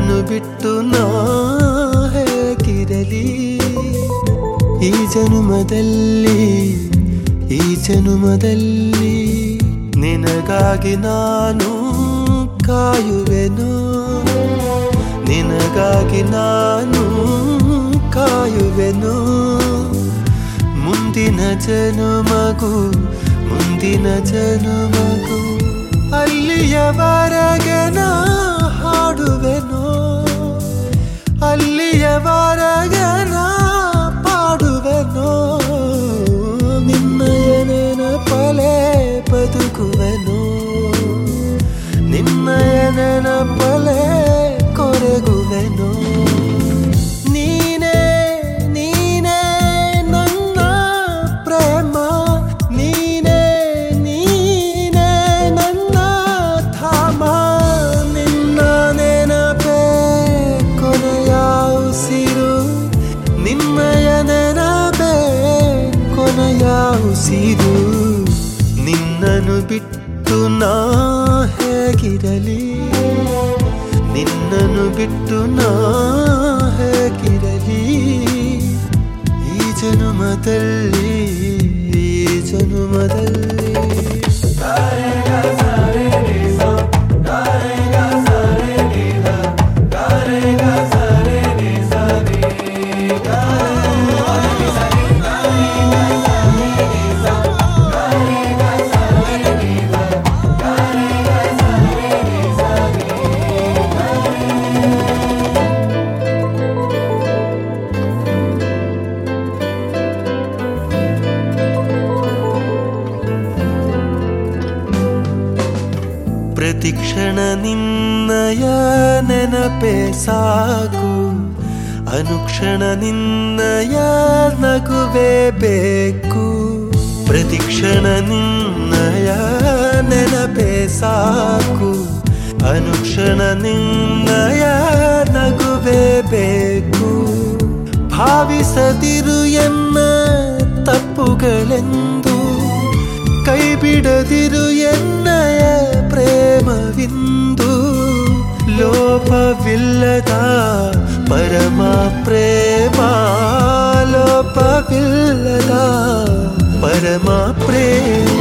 ನಿನ್ನನ್ನು ಬಿಟ್ಟು ನಾ ಹೇಗಿರಲಿ ಈ ಜನುಮದಲ್ಲಿ ಈ ಜನುಮದಲ್ಲಿ ನಿನಗಾಗಿ ನಾನು ಕಾಯುವೆನು ನಿನಗಾಗಿ ನಾನು ಕಾಯುವೆನು ಮುಂದಿನ ಜನುಮಗು ಮುಂದಿನ ಜನುಮಗು ಅಲ್ಲಿಯವರೆಗೆ ನಾ ಹಾಡುವೆನು ಅಲ್ಲಿಯವರೆಗೆ ನಾ ಪಾಡುವೆನು ನಿನ್ನಯ ನೆನಪಲೆ ಬದುಕುವೆನು ನಿನ್ನಯ ನೆನಪಲೆ ಕೊರಗುವೆನು ನೀನೇ ನೀನೇ ನನ್ನ ಪ್ರೇಮ ನೀನೇ ನೀನೇ ನನ್ನ ಧಾಮ ನಿನ್ನ ನೆನಪೇ ಕೊನೆಯ ಉಸಿರು ನಿನ್ನಯ ನೆನಪೇ ಕೊನೆಯ ಉಸಿರು ನಿನ್ನನ್ನು ಬಿಟ್ಟು ನಾ ಹೇಗಿರಲಿ ನಿನ್ನನ್ನು ಬಿಟ್ಟು ನಾ ಹೇಗಿರಲಿ ಈ ಜನುಮದಲ್ಲಿ ಈ ಜನುಮದಲ್ಲಿ ಪ್ರತಿಕ್ಷಣ ನಿನ್ನಯ ನೆನಪೆ ಸಾಕು ಅನುಕ್ಷಣ ನಿನ್ನಯ ನಗುವೆ ಬೇಕು ಪ್ರತಿಕ್ಷಣ ನಿನ್ನಯ ನೆನಪೆ ಸಾಕು ಅನುಕ್ಷಣ ನಿನ್ನಯ ನಗುವೆ ಬೇಕು ಭಾವಿಸದಿರು ಎನ್ನ ತಪ್ಪುಗಳೆಂದು ಕೈ ಬಿಡದಿರು ಎನ್ನಯ ಪ್ರೇಮವಿಂದು ಲೋಪವಿಲ್ಲದ ಪರಮ ಪ್ರೇಮ ಲೋಪವಿಲ್ಲದ ಪರಮ ಪ್ರೇಮ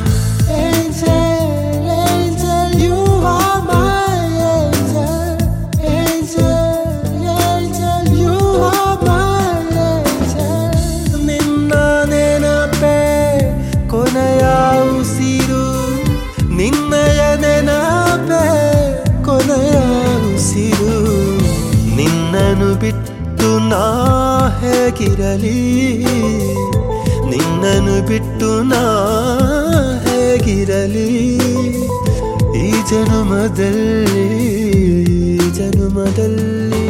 Angel, angel, you are my angel. Angel, angel, you are my angel. ನಿನ್ನ ನೆನಪೇ ಕೊನೆಯ ಉಸಿರು ನಿನ್ನಯ ನೆನಪೇ ಕೊನೆಯ ಉಸಿರು ನಿನ್ನನ್ನು ಬಿಟ್ಟು ನಾ ಹೇಗಿರಲಿ ನಿನ್ನನ್ನು ಬಿಟ್ಟು ನಾ ಹೇಗಿರಲಿ ಈ ಜನುಮದಲ್ಲಿ ಈ ಜನುಮದಲ್ಲಿ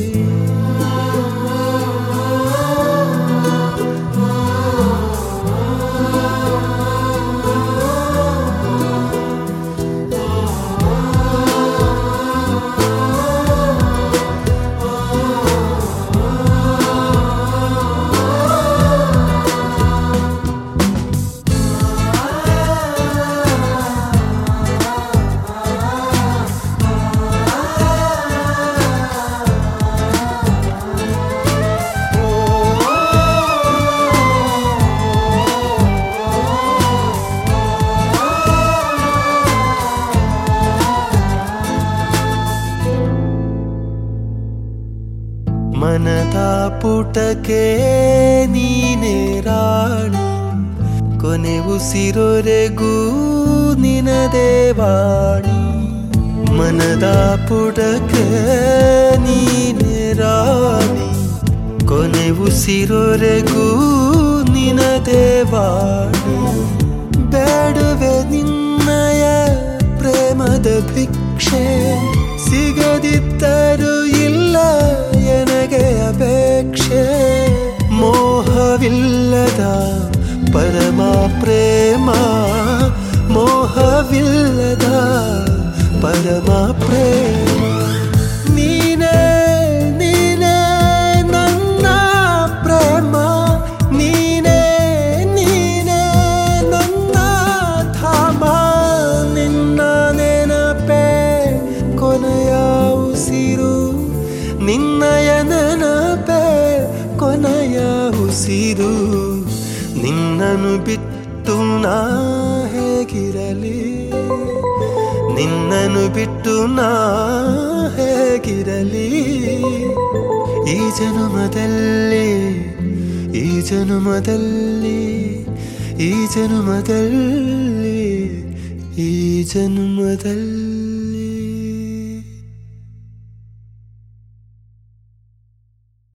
ಮನದ ಪುಟಕ್ಕೆ ನೀನೇ ರಾಣಿ ಕೊನೆ ಉಸಿರೊರೆಗೂ ನಿನದೇ ವಾಣಿ ಮನದ ಪುಟಕ್ಕೆ ನೀನೇ ರಾಣಿ ಕೊನೆ ಉಸಿರೊರೆಗೂ ನಿನದೇ ವಾಣಿ ಬೇಡುವೆ ನಿನ್ನಯ ಪ್ರೇಮದ ಭಿಕ್ಷೆ ಸಿಗದಿದ್ದರೂ ಇಲ್ಲ ಎನಗೆ ಅಪೇಕ್ಷೆ ಮೋಹವಿಲ್ಲದ ಪರಮ ಪ್ರೇಮ ಮೋಹವಿಲ್ಲದ ಪರಮ ಪ್ರೇಮ ನೀನೇ ನೀನೇ ನನ್ನ ಪ್ರೇಮ ನೀನೇ ನೀನೇ ನನ್ನ ಧಾಮ ನಿನ್ನ ನೆನಪೇ ಕೊನೆಯ ಉಸಿರು ನಿನ್ನಯ ನೆನಪೆ ಕೊನೆಯ ಉಸಿರು ನಿನ್ನನ್ನು ಬಿಟ್ಟು ನಾ ಹೇಗಿರಲಿ ನಿನ್ನನ್ನು ಬಿಟ್ಟು ನಾ ಹೇಗಿರಲಿ ಈ ಜನುಮದಲ್ಲಿ ಈ ಜನುಮದಲ್ಲಿ ಈ ಜನುಮದಲ್ಲಿ ಈ ಜನ್ಮದಲ್ಲಿ